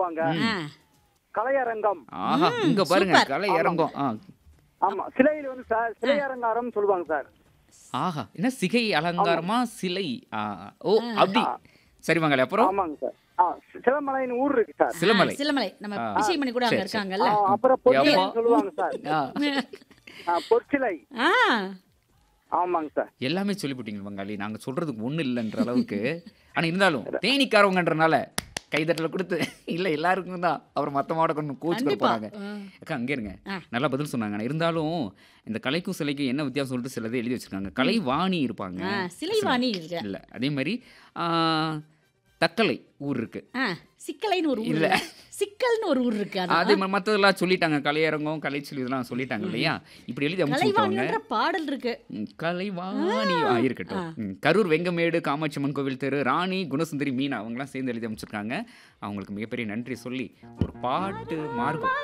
சொல்லுவாங்க ஆ, கலையரங்கம் ஆஹா ம், இங்க பாருங்க சூப்பர். கலை இறங்கும் ஆ ஆமா சிலையில வந்து சார் சிலையரங்காரம் சொல்லுவாங்க சார் ஆஹா என்ன சிகை அலங்காரமா சிலை ஆ, ஓ அப்படி சரி மங்களே அப்புறம் ஆமாங்க சார் ஆ சிலமலைன்னு ஊர் இருக்கு சார் சிலமலை ஆ, சிலமலை நம்ம ஆ. பிச்சைமணி கூட அங்க சரி, சரி. இருக்காங்கல்ல ஆ, அப்புறம் பொற்சிலை எப்போ? சொல்லுவாங்க சார் ஆ, ஆ, பொற்சிலை ஆ ஆமாங்க சார் எல்லாமே சொல்லிவிட்டீங்க பங்காளி நாங்க சொல்றதுக்கு ஒண்ணு இல்லைன்ற அளவுக்கு ஆனா இருந்தாலும் தேனிக்காரவங்கன்றனால கைதட்டல கொடுத்து இல்ல எல்லாருக்கும் தான் அப்புறம் மத்தமாவோட கொஞ்சம் கோச்சு கண்டிப்பா. போறாங்க அக்கா அங்கே இருங்க ஆ. நல்லா பதில் சொன்னாங்க ஆனா இருந்தாலும் இந்த கலைக்கும் சிலைக்கும் என்ன வித்தியாசம் சொல்லிட்டு சிலது எழுதி வச்சிருக்காங்க கலைவாணி இருப்பாங்க ஆ, சிலைவாணி இருக்கு இல்ல அதே மாதிரி ஆ, தக்கலை ஊர் இருக்கு ஆ சிக்கலைன்னு ஒரு ஊர் இல்ல. இருக்கு. சிக்கல்னு ஒரு ஊர் இருக்கு அதான். அதே மாதிரி மற்றதெல்லாம் சொல்லிட்டாங்க கலையரங்கம் கலைச்சொல்லி இதெல்லாம் சொல்லிட்டாங்க இல்லையா இப்படி எழுதி அமைச்சு விட்டவங்க கலைவாணின்ற பாடல் இருக்கு ம், கலைவாணி ஆ, இருக்கட்டும் ம், கரூர் வெங்கமேடு காமாட்சி அம்மன் கோவில் தெரு ராணி குணசுந்தரி மீனா அவங்களாம் சேர்ந்து எழுதி அமைச்சிருக்காங்க அவங்களுக்கு மிகப்பெரிய நன்றி சொல்லி ஒரு பாட்டு மார்க்கம்